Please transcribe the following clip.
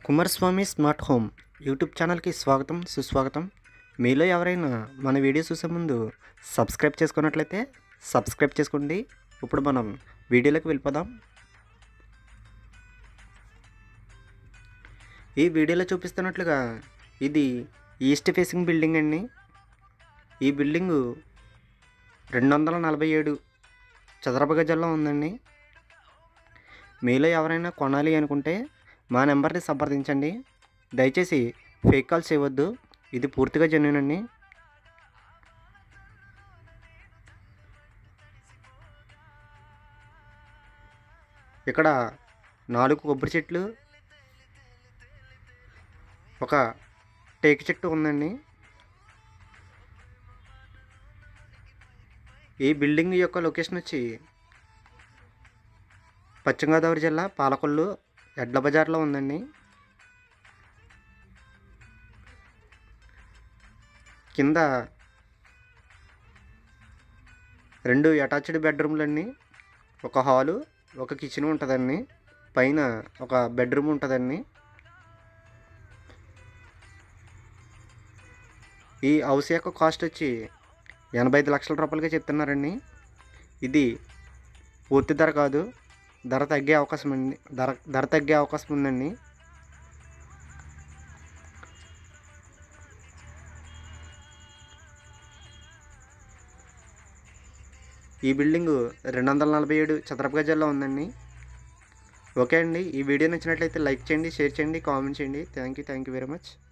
Kumaraswamy smart home YouTube ఛానల్కి స్వాగతం సుస్వాగతం మీలో ఎవరైనా మన వీడియో చూసే ముందు సబ్స్క్రైబ్ చేసుకున్నట్లయితే సబ్స్క్రైబ్ చేసుకోండి ఇప్పుడు మనం వీడియోలోకి వెళ్ళిపోదాం ఈ వీడియోలో చూపిస్తున్నట్లుగా ఇది ఈస్ట్ ఫేసింగ్ బిల్డింగ్ అండి ఈ బిల్డింగు రెండు వందల నలభై ఏడు చదరపు గజాల్లో ఉందండి మీలో ఎవరైనా కొనాలి అనుకుంటే మా నెంబర్ని సంప్రదించండి దయచేసి ఫేక్ కాల్స్ చేయవద్దు ఇది పూర్తిగా జెన్యున్ అండి ఇక్కడ నాలుగు కొబ్బరి చెట్లు ఒక టేకు చెట్టు ఉందండి ఈ బిల్డింగ్ యొక్క లొకేషన్ వచ్చి పశ్చిమ గోదావరి జిల్లా పాలకొల్లు ఎడ్ల బజార్లో ఉందండి కింద రెండు అటాచ్డ్ బెడ్రూమ్లండి ఒక హాలు ఒక కిచెన్ ఉంటుందండి పైన ఒక బెడ్రూమ్ ఉంటుందండి ఈ హౌస్ యొక్క కాస్ట్ వచ్చి ఎనభై ఐదు లక్షల రూపాయలుగా చెప్తున్నారండి ఇది పూర్తి ధర కాదు ధర తగ్గే అవకాశం ఉంది ధర ధర తగ్గే అవకాశం ఉందండి ఈ బిల్డింగు రెండు వందల నలభై ఏడు చదరపు గజాల్లో ఉందండి ఓకే అండి ఈ వీడియో నచ్చినట్లయితే లైక్ చేయండి షేర్ చేయండి కామెంట్ చేయండి thank you thank you very much